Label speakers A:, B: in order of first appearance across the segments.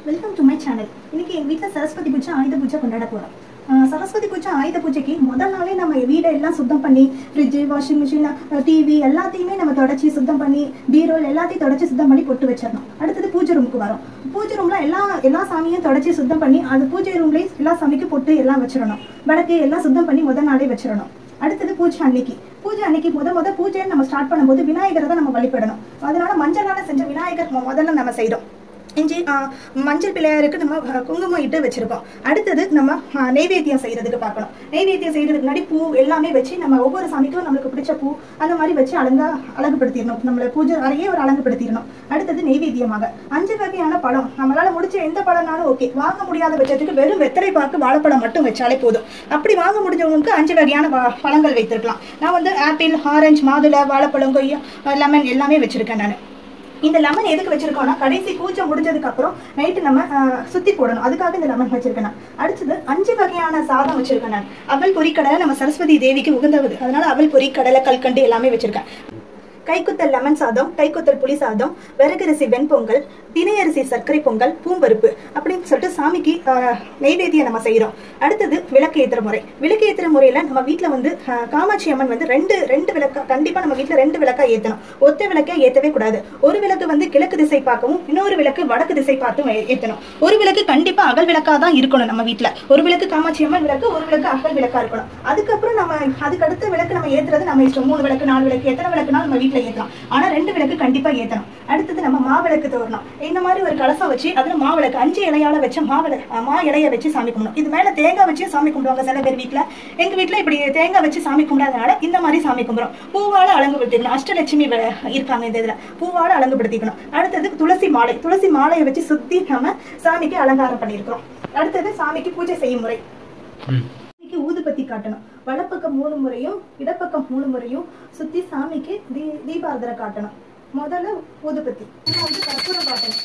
A: welcome to my channel இன்னைக்கு எங்கள் வீட்டில் சரஸ்வதி பூஜை ஆயுத பூஜை கொண்டாட போகிறோம் சரஸ்வதி பூஜை ஆயுத பூஜைக்கு முதல் நாளே நம்ம வீடை எல்லாம் சுத்தம் பண்ணி ஃப்ரிட்ஜு வாஷிங் மிஷின் டிவி எல்லாத்தையுமே நம்ம தொடச்சி சுத்தம் பண்ணி பீரோல் எல்லாத்தையும் தொடச்சி சுத்தம் பண்ணி போட்டு வச்சிடணும் அடுத்தது பூஜை ரூமுக்கு வரோம் பூஜை ரூம்ல எல்லா எல்லா சாமியும் தொடச்சி சுத்தம் பண்ணி அது பூஜை ரூம்லேயே எல்லா சாமிக்கும் போட்டு எல்லாம் வச்சிடணும் விளக்கு எல்லாம் சுத்தம் பண்ணி முதல் நாளே வச்சிடணும் அடுத்தது பூஜை அன்னைக்கு பூஜை அன்னைக்கு முத முத பூஜையை நம்ம ஸ்டார்ட் பண்ணும்போது விநாயகரை தான் நம்ம வழிபடணும் அதனால மஞ்சளால செஞ்ச விநாயகர் மொ- முதல்ல நம்ம செய்றோம் இஞ்சி ஆ, மஞ்சள் பிள்ளையாருக்கு நம்ம ஆ, குங்குமம் இட்டு வச்சிருக்கோம் அடுத்தது நம்ம ஆ, நெய்வேத்தியம் செய்யறதுக்கு பார்க்கணும் நெய்வேத்தியம் செய்யறதுக்கு முன்னாடி பூ எல்லாமே வச்சு நம்ம ஒவ்வொரு சாமிக்கும் நம்மளுக்கு பிடிச்ச பூ அந்த மாதிரி வச்சு அலங்கா அழகுபடுத்திடணும் நம்மள பூஜை அறையே ஒரு அலங்குபடுத்திடணும் அடுத்தது நெய்வேத்தியமாக அஞ்சு வகையான பழம் நம்மளால முடிச்ச எந்த பழம்னாலும் ஓகே வாங்க முடியாத பட்சத்துக்கு வெறும் வெத்தலை பாக்கு வாழைப்பழம் மட்டும் வச்சாலே போதும் அப்படி வாங்க முடிஞ்சவங்களுக்கு அஞ்சு வகையான வா- பழங்கள் வைத்திருக்கலாம் நான் வந்து ஆப்பிள் ஆரஞ்சு மாதுளை வாழைப்பழம் கொய்யா லெமன் எல்லாமே வச்சிருக்கேன் நான் இந்த லெமன் எதுக்கு வச்சிருக்கோம்னா கடைசி பூஜை முடிஞ்சதுக்கு அப்புறம் நைட்டு நம்ம ஆஹ், சுத்தி போடணும் அதுக்காக இந்த லெமன் வச்சிருக்கேன் நான் அடுத்தது அஞ்சு வகையான சாதம் வச்சிருக்கேன் நான் அவல் பொரிக்கடலை நம்ம சரஸ்வதி தேவிக்கு உகந்தவது அதனால அவல் பொரிக்கடலை கல்கண்டு எல்லாமே வச்சிருக்கேன் கைக்குத்தல் லெமன் சாதம் கைக்குத்தல் புளி சாதம் விறகரிசி வெண்பொங்கல் தினையரிசி சர்க்கரை பொங்கல் பூம்பருப்பு அப்படின்னு சொல்லிட்டு சாமிக்கு ஆஹ், நெய்வேத்தியம் நம்ம செய்கிறோம் அடுத்தது விளக்கு ஏத்துற முறை விளக்கு ஏத்துற முறையில நம்ம வீட்டில் வந்து ஆஹ், காமாட்சி அம்மன் வந்து ரெண்டு ரெண்டு விளக்கா கண்டிப்பா நம்ம வீட்டில் ரெண்டு விளக்கா ஏத்தணும் ஒத்த விளக்கை ஏத்தவே கூடாது ஒரு விளக்கு வந்து கிழக்கு திசை பார்க்கவும் இன்னொரு விளக்கு வடக்கு திசை பார்த்தும் ஏ- ஏத்தணும் ஒரு விளக்கு கண்டிப்பா அகல் விளக்கா தான் இருக்கணும் நம்ம வீட்டில் ஒரு விளக்கு காமாட்சி அம்மன் விளக்கு ஒரு விளக்கு அகல் விளக்கா இருக்கணும் அதுக்கப்புறம் நம்ம அதுக்கு அடுத்த விளக்கு நம்ம ஏத்துறது நம்ம இஷ்டம் மூணு விளக்கு நாலு விளக்கு எத்தனை விளக்குனாலும் நம்ம வீட்டில் ஏத்தலாம் ஆனா ரெண்டு விளக்கு கண்டிப்பா ஏத்தணும் அடுத்தது நம்ம மாவிளக்கு தோறணும் இந்த மாதிரி ஒரு கலசம் வச்சு அதுல மாவிளக்கு அஞ்சு இலையால வச்ச மாவிளக்கு அஹ், மா இலைய வச்சு சாமி கும்பிடணும் இது மேல தேங்காய் வச்சு சாமி கும்பிடுவாங்க சில பேர் வீட்ல எங்க வீட்ல இப்படி தேங்காய் வச்சு சாமி கும்பிடாதனால இந்த மாதிரி சாமி கும்பிடுறோம் பூவால அலங்குபடுத்திக்கணும் அஷ்டலட்சுமி வ- இருக்காங்க இந்த இதுல பூவால அலங்குபடுத்திக்கணும் அடுத்தது துளசி மாலை துளசி மாலையை வச்சு சுத்தி நம்ம சாமிக்கு அலங்காரம் பண்ணியிருக்கிறோம் அடுத்தது சாமிக்கு பூஜை செய்யும் முறை சாமிக்கு ஊதுபத்தி காட்டணும் வலப்பக்கம் மூணு முறையும் இடப்பக்கம் மூணு முறையும் சுத்தி சாமிக்கு தீ தீபாரதரை காட்டணும் முதல்ல ஊதுபத்தி வந்து கற்பூரம் காட்டணும்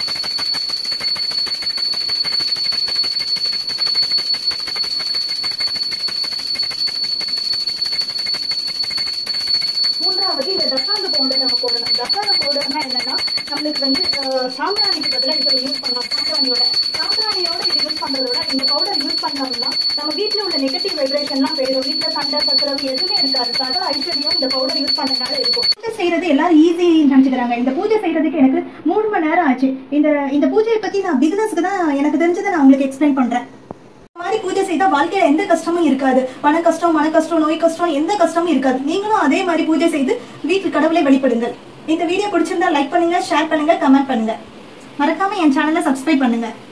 A: மூன்றாவது இந்த தக்காளி பவுடர் நம்ம போடணும் தக்காளி பவுடர்னா என்னன்னா நம்மளுக்கு வந்து அஹ், சாம்பிராணிக்கு பதிலாக இதை யூஸ் பண்ணலாம் சாம்பிராணியோட சாம்பிராணியோட இது யூஸ் பண்றதோட இந்த பவுடர் யூஸ் பண்ணோம்னா நம்ம வீட்ல உள்ள நெகட்டிவ் வைப்ரேஷன்லாம் போயிடும் வீட்ல சண்டை சத்துரவு எதுவுமே இருக்காது சகல ஐஸ்வர்யம் இந்த பவுடர் யூஸ் பண்ணனால இருக்கும் பூஜை செய்யறது எல்லாரும் ஈஸி நினைச்சுக்கிறாங்க இந்த பூஜை செய்யறதுக்கு எனக்கு மூணு மணி நேரம் ஆச்சு இந்த இந்த பூஜையை பத்தி நான் பிசினஸ்க்கு தான் எனக்கு தெரிஞ்சதை நான் உங்களுக்கு எக்ஸ்பிளைன் பண்றேன் இந்த மாதிரி பூஜை செய்தா வாழ்க்கையில எந்த கஷ்டமும் இருக்காது பண கஷ்டம் மன கஷ்டம் நோய் கஷ்டம் எந்த கஷ்டமும் இருக்காது நீங்களும் அதே மாதிரி பூஜை செய்து வீட்டில் கடவுளை வழிபடுங்கள் இந்த வீடியோ பிடிச்சிருந்தா லைக் பண்ணுங்க ஷேர் பண்ணுங்க கமெண்ட் பண்ணுங்க மறக்காம என் சேனலை சப்ஸ்கிரைப் பண்ணுங்க